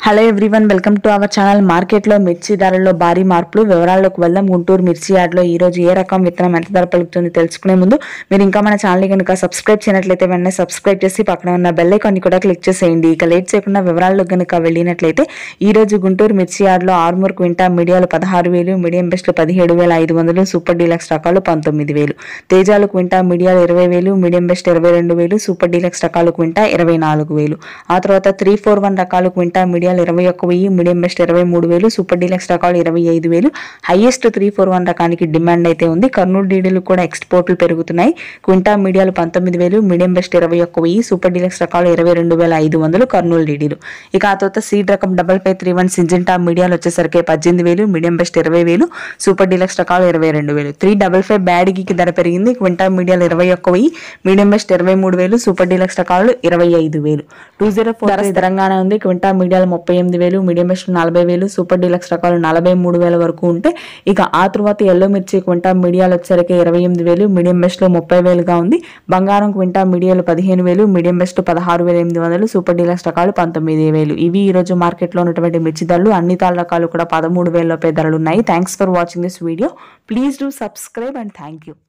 hello everyone welcome to our channel మార్కెట్లో మిర్చి ధరల్లో భారీ మార్పులు వివరాల్లోకి వెళ్దాం గుంటూరు మిర్చి యార్డ్లో ఈ రోజు ఏ రకం విత్తనం ఎంత ధర పలుకుతుంది తెలుసుకునే ముందు మీరు ఇంకా మన ఛానల్ కనుక సబ్స్క్రైబ్ చేయనట్లయితే వెంటనే సబ్స్క్రైబ్ చేసి పక్కన ఉన్న బెల్ ఐకాన్ని కూడా క్లిక్ చేసేయండి ఇక లేట్ చేయకుండా వివరాల్లో కనుక వెళ్ళినట్లయితే ఈ రోజు గుంటూరు మిర్చి యార్డ్లో ఆర్మూర్ క్వింటా మీడియాలు పదహారు వేలు మీడియం బెస్ట్లు పదిహేడు వేల ఐదు వందలు సూపర్ డీలక్స్ రకాలు పంతొమ్మిది వేలు తేజాలు క్వింటా మీడియాలు ఇరవై వేలు మీడియం బెస్ట్ ఇరవై రెండు వేలు సూపర్ డీలక్స్ రకాలు క్వింటా ఇరవై నాలుగు వేలు ఆ తర్వాత త్రీ ఫోర్ వన్ రకాలు క్వింటా మీడియాలు ఇరవై ఒక్క వెయ్యి మీడియం బెస్ట్ ఇరవై మూడు వేలు సూపర్ డీలక్స్ రకాలు ఇరవై ఐదు వేలు హైయెస్ట్ త్రీ ఫోర్ వన్ రకానికి డిమాండ్ అయితే ఉంది కర్నూలు డీడీలు కూడా ఎక్స్పోర్ట్లు పెరుగుతున్నాయి క్వింటా మీడియాలు పంతొమ్మిది వేలు మీడియం బెస్ట్ ఇరవై ఒక్క వెయ్యి సూపర్ డీలక్స్ రకాలు ఇరవై రెండు వేల ఐదు వందలు కర్నూలు డీడీలు ఇక ఆ తర్వాత సీడ్ రకం double five three one Syngenta మీడియాలు వచ్చేసరికి పద్దెనిమిది వేలు మీడియం బెస్ట్ ఇరవై వేలు సూపర్ డీలక్స్ రకాలు ఇరవై రెండు వేలు త్రీ డబల్ ఫైవ్ బ్యాడ్కి ధర పెరిగింది క్వింటా మీడియాలు ఇరవై ఒక్క వెయ్యి మీడియం బెస్ట్ ఇరవై మూడు వేలు సూపర్ డీలక్స్ రకాలు ఇరవై ఐదు వేలు టూ జీరో ఫోర్ ధర స్థిరంగానే ఉంది క్వింటా మీడియాలు ముప్పై ఎనిమిది వేలు మీడియం బెస్ట్ నలభై వేలు సూపర్ డీలక్స్ రకాలు నలభై మూడు వేల వరకు ఉంటే ఇక ఆ తర్వాత ఎల్లో మిర్చి క్వింటా మీడియాలు వచ్చేసరికి ఇరవై ఎనిమిది వేలు మీడియం బెస్ట్ లో ముప్పై వేలుగా ఉంది బంగారం క్వింటా మీడియాలు పదిహేను వేలు మీడియం బెస్ట్ పదహారు వేల ఎనిమిది వందలు సూపర్ డీలక్స్ రకాలు పంతొమ్మిది వేలు ఇవి ఈ రోజు మార్కెట్లో ఉన్నటువంటి మిర్చి ధరలు అన్ని తాళ్ళ రకాలు కూడా పదమూడు వేలలోపే ధరలు ఉన్నాయి thanks for watching this video please do subscribe and thank you